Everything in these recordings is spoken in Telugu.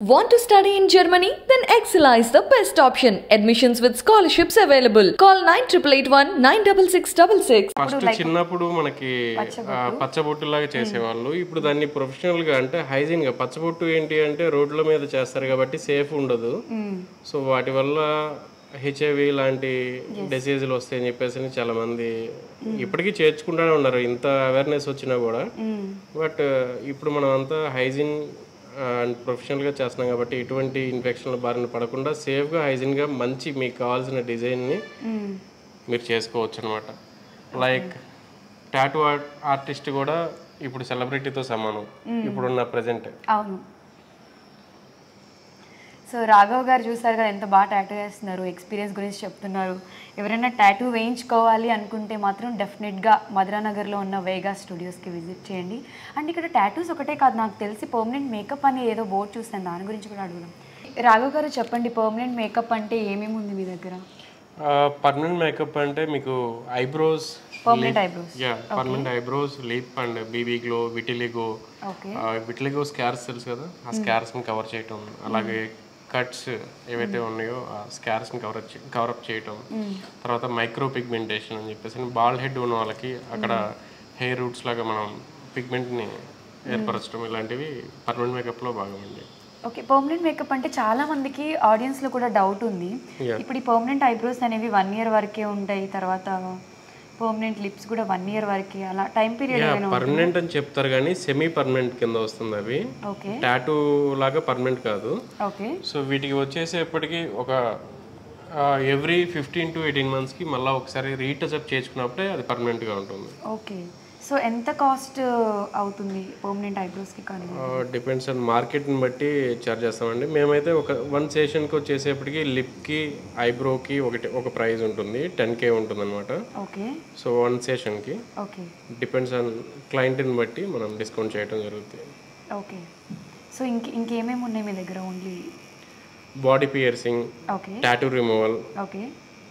Want to study in Germany? Then Excella is the best option. Admissions with scholarships available. Call 9881 96666. First చిన్నప్పుడు మనకి ఆ, పచ్చబొట్టులాగా చేసేవాళ్ళు ఇప్పుడు దాన్ని ప్రొఫెషనల్ గా అంటే హైజీన్ గా పచ్చబొట్టు ఏంటి అంటే రోడ్ల మీద చేస్తారు కాబట్టి సేఫ్ ఉండదు సో వాటి వల్ల హెచ్ఐవి లాంటి డిసీజులు వస్తాయని చెప్పేసి చాలా మంది ఇప్పటికీ చేర్చుకుంటూనే ఉన్నారు ఇంత అవేర్నెస్ వచ్చినా కూడా బట్ ఇప్పుడు మనం అంతా హైజీన్ అండ్ ప్రొఫెషనల్గా చేస్తున్నాం కాబట్టి ఎటువంటి ఇన్ఫెక్షన్ల బారిన పడకుండా సేఫ్గా హైజీన్గా మంచి మీకు కావాల్సిన డిజైన్ని మీరు చేసుకోవచ్చు అనమాట లైక్ టాటూ ఆర్టిస్ట్ కూడా ఇప్పుడు సెలబ్రిటీతో సమానం ఇప్పుడున్న ప్రజెంట్ అవును సో రాఘవ్ గారు చూసారు కదా ఎంత బాగా టాటూ వేస్తున్నారు ఎక్స్పీరియన్స్ గురించి చెప్తున్నారు ఎవరైనా టాటూ వేయించుకోవాలి అనుకుంటే మాత్రం డెఫినెట్గా మధురానగర్లో ఉన్న వేగా స్టూడియోస్కి విజిట్ చేయండి అండ్ ఇక్కడ టాటూస్ ఒకటే కాదు నాకు తెలిసి పర్మనెంట్ మేకప్ అని ఏదో బోర్డు చూస్తాను దాని గురించి కూడా అడుగుదాం రాఘవ్ గారు చెప్పండి పర్మనెంట్ మేకప్ అంటే ఏమేమి ఉంది మీ దగ్గర పర్మనెంట్ మేకప్ అంటే మీకు eyebrows permanent eyebrows yeah permanent eyebrows lip and BB glow vitiligo okay vitiligo scars తెలుసు కదా ఆ స్కార్స్ని కవర్ చేయటం అలాగే కట్స్ ఏవైతే ఉన్నాయో ఆ స్కార్స్ని కవర్ కవరప్ చేయటం తర్వాత మైక్రో పిగ్మెంటేషన్ అని చెప్పేసి బాల్ హెడ్ ఉన్న వాళ్ళకి అక్కడ హెయిర్ రూట్స్ లాగా మనం పిగ్మెంట్ని ఏర్పరచడం ఇలాంటివి పర్మనెంట్ మేకప్లో భాగమండి ఓకే పర్మనెంట్ మేకప్ అంటే చాలా మందికి ఆడియన్స్ లో కూడా డౌట్ ఉంది Yeah. ఇప్పుడు ఈ పర్మనెంట్ ఐబ్రోస్ అనేవి వన్ ఇయర్ వరకే ఉంటాయి తర్వాత పర్మనెంట్ లిప్స్ కూడా వన్ ఇయర్ వరకే అలా టైం పీరియడ్ యా ఏమైనా పర్మనెంట్ అని చెప్తారు కానీ సెమీ పర్మనెంట్ కింద వస్తుంది అవి ఓకే టాటూ లాగా పర్మనెంట్ కాదు ఓకే సో వీటికి వచ్చేసేపటికి ఒక ఎవ్రీ ఫిఫ్టీన్ టు ఎయిటీన్ మంత్స్కి మళ్ళీ ఒకసారి రీటచ్అప్ చేసుకున్నప్పుడే అది పర్మనెంట్గా ఉంటుంది ఓకే సో ఎంత కాస్ట్ అవుతుంది పర్మనెంట్ ఐబ్రోస్కి కానీ డిపెండ్స్ ఆన్ మార్కెట్ని బట్టి చార్జ్ చేస్తామండి మేమైతే ఒక వన్ సెషన్కి వచ్చేసేపటికి లిప్కి ఐబ్రోకి ఒకటి ఒక ప్రైస్ ఉంటుంది టెన్ కే ఉంటుంది అనమాట ఓకే సో వన్ సెషన్కి ఓకే డిపెండ్స్ ఆన్ క్లయింట్ని బట్టి మనం డిస్కౌంట్ చేయడం జరుగుతుంది ఓకే సో ఇంక ఇంకేమేమి ఉన్నాయి మీ దగ్గర only body piercing okay tattoo removal okay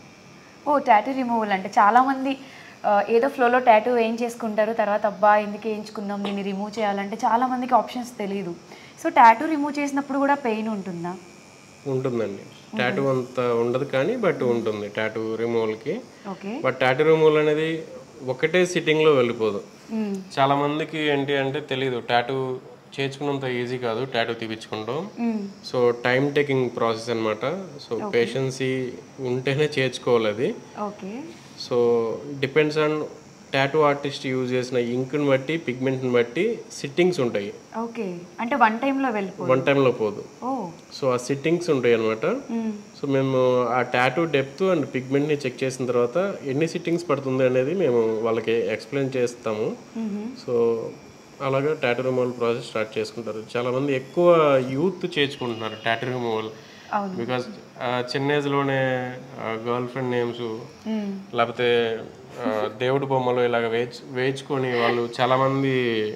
oh tattoo removal అంటే చాలామంది ఆ, ఏదో ఫ్లోలో టాటూ వేయించేసుకుంటారు తర్వాత అబ్బా ఎందుకు వేయించుకుందాం దీన్ని రిమూవ్ చేయాలంటే చాలా మందికి ఆప్షన్స్ తెలియదు సో టాటూ రిమూవ్ చేసినప్పుడు కూడా పెయిన్ ఉంటుందా ఉంటుందండి టాటూ అంత ఉండదు కానీ బట్ ఉంటుంది టాటూ రిమూవల్కి ఓకే బట్ టాటూ రిమూవల్ అనేది ఒకటే సిట్టింగ్లో వెళ్ళిపోదు చాలా మందికి ఏంటి అంటే తెలియదు టాటూ చేర్చుకున్నంత ఈజీ కాదు టాటూ తీపించుకుంటాం సో టైం టేకింగ్ ప్రాసెస్ అన్నమాట సో పేషెన్సీ ఉంటేనే చేర్చుకోవాలి అది okay so depends on tattoo artist use చేసిన ఇంక్ని బట్టి పిగ్మెంట్ని బట్టి సిట్టింగ్స్ ఉంటాయి ఓకే అంటే వన్ టైంలో వెళ్ళిపో వన్ టైంలో పోదు ఓ సో ఆ సిట్టింగ్స్ ఉంటాయి అనమాట సో మేము ఆ టాటూ డెప్త్ అండ్ పిగ్మెంట్ని చెక్ చేసిన తర్వాత ఎన్ని సిట్టింగ్స్ పడుతుంది అనేది మేము వాళ్ళకి ఎక్స్ప్లెయిన్ చేస్తాము సో అలాగా టాటూ రిమూవల్ ప్రాసెస్ స్టార్ట్ చేసుకుంటారు చాలా మంది ఎక్కువ యూత్ చేర్చుకుంటున్నారు టాటూ రిమూవల్ అవును. బికాస్ చిన్న ఏజ్లోనే గర్ల్ ఫ్రెండ్ నేమ్స్ లేకపోతే ఆ, దేవుడి బొమ్మలు ఇలాగ వేచ్ వేయించుకొని వాళ్ళు చాలా మంది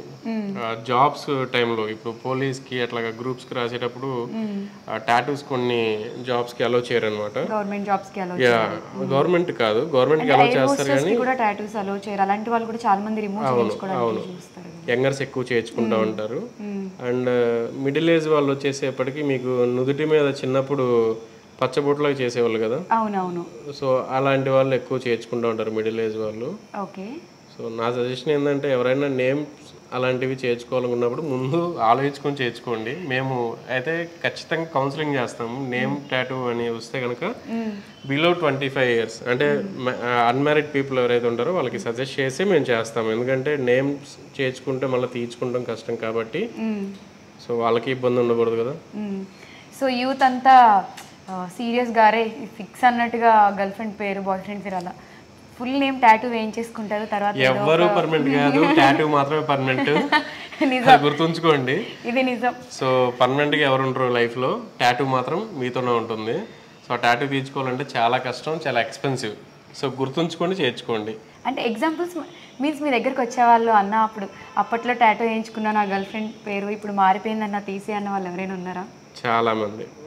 జాబ్స్ టైంలో ఇప్పుడు పోలీస్కి అట్లాగా గ్రూప్స్కి రాసేటప్పుడు టాటూస్ కొన్ని జాబ్స్కి అలో చేయరు అనమాట గవర్నమెంట్ జాబ్స్కి అలో యా గవర్నమెంట్ కాదు గవర్నమెంట్కి అలో చేస్తారు కానీ కూడా టాటూస్ అలో చేయరు అలాంటి వాళ్ళు కూడా చాలా మంది రిమూవ్ చేయించుకోవడానికి చూస్తారు యంగర్స్ ఎక్కువ చేర్చుకుంటా ఉంటారు అండ్ మిడిల్ ఏజ్ వాళ్ళు వచ్చేసేపటికి మీకు నుదుటి మీద చిన్నప్పుడు పచ్చబొట్టులాగా చేసేవాళ్ళు కదా అవునవును సో అలాంటి వాళ్ళు ఎక్కువ చేర్చుకుంటూ ఉంటారు మిడిల్ ఏజ్ వాళ్ళు ఓకే సో నా సజెషన్ ఏంటంటే ఎవరైనా నేమ్ అలాంటివి చేర్చుకోవాలనుకున్నప్పుడు ముందు ఆలోచించుకొని చేర్చుకోండి మేము అయితే ఖచ్చితంగా కౌన్సిలింగ్ చేస్తాము నేమ్ టాటూ అని వస్తే కనుక బిలో ట్వంటీ ఫైవ్ ఇయర్స్ అంటే అన్మ్యారీడ్ పీపుల్ ఎవరైతే ఉంటారో వాళ్ళకి సజెస్ట్ చేసి మేము చేస్తాము ఎందుకంటే నేమ్స్ చేర్చుకుంటే మళ్ళీ తీర్చుకుంటాం కష్టం కాబట్టి సో వాళ్ళకి ఇబ్బంది ఉండకూడదు కదా సో యూత్ అంతా సీరియస్ గారే ఫిక్స్ అన్నట్టుగా గర్ల్ ఫ్రెండ్ పేరు బాయ్ ఫ్రెండ్ పేరు అలా ఫుల్ నేమ్ టాటూ వేయించేసుకుంటారు తర్వాత ఏదో ఎవ్వరు ఒక- పర్మనెంట్ కాదు టాటూ మాత్రమే పర్మనెంట్ నిజం గుర్తుంచుకోండి ఇది నిజం సో పర్మనెంట్గా ఎవరు ఉంటారు లైఫ్లో టాటూ మాత్రం మీతోనే ఉంటుంది సో టాటూ తీర్చుకోవాలంటే చాలా కష్టం చాలా ఎక్స్పెన్సివ్ సో గుర్తుంచుకొని చేర్చుకోండి అంటే ఎగ్జాంపుల్స్ మీన్స్ మీ దగ్గరికి వచ్చేవాళ్ళు అన్న అప్పుడు అప్పట్లో టాటూ వేయించుకున్న నా గర్ల్ ఫ్రెండ్ పేరు ఇప్పుడు మారిపోయిందన్న తీసే అన్న వాళ్ళు ఎవరైనా ఉన్నారా చాలా మంది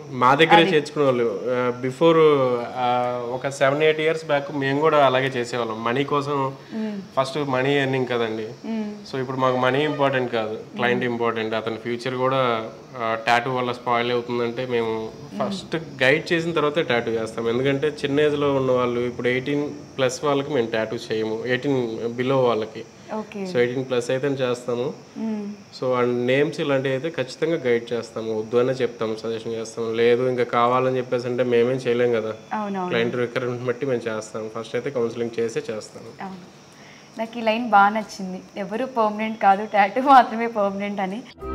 మా దగ్గరే చేర్చుకునే వాళ్ళు బిఫోర్ ఒక సెవెన్ ఎయిట్ ఇయర్స్ బ్యాక్ మేము కూడా అలాగే చేసేవాళ్ళం మనీ కోసం ఫస్ట్ మనీ ఎర్నింగ్ కదండి సో ఇప్పుడు మాకు మనీ ఇంపార్టెంట్ కాదు క్లయింట్ ఇంపార్టెంట్ అతని ఫ్యూచర్ కూడా టాటూ వల్ల స్పాయిల్ అవుతుందంటే మేము ఫస్ట్ గైడ్ చేసిన తర్వాతే టాటూ చేస్తాం ఎందుకంటే చిన్న ఏజ్లో ఉన్న వాళ్ళు ఇప్పుడు ఎయిటీన్ ప్లస్ వాళ్ళకి మేము టాటూ చేయము ఎయిటీన్ బిలో వాళ్ళకి ఓకే సో ఎయిటీన్ ప్లస్ అయితే చేస్తాము సో అండ్ నేమ్స్ ఇలాంటివి అయితే ఖచ్చితంగా గైడ్ చేస్తాము వద్దు అనే చెప్తాము సజెషన్ చేస్తాము లేదు ఇంకా కావాలని చెప్పేసి అంటే మేమేం చేయలేం కదా అవునవును క్లయింట్ రిక్వైర్మెంట్ బట్టి మేము చేస్తాం ఫస్ట్ అయితే కౌన్సిలింగ్ చేసే చేస్తాము అవును నాకు ఈ లైన్ బాగా నచ్చింది ఎవరు పర్మనెంట్ కాదు టాటూ మాత్రమే పర్మనెంట్ అని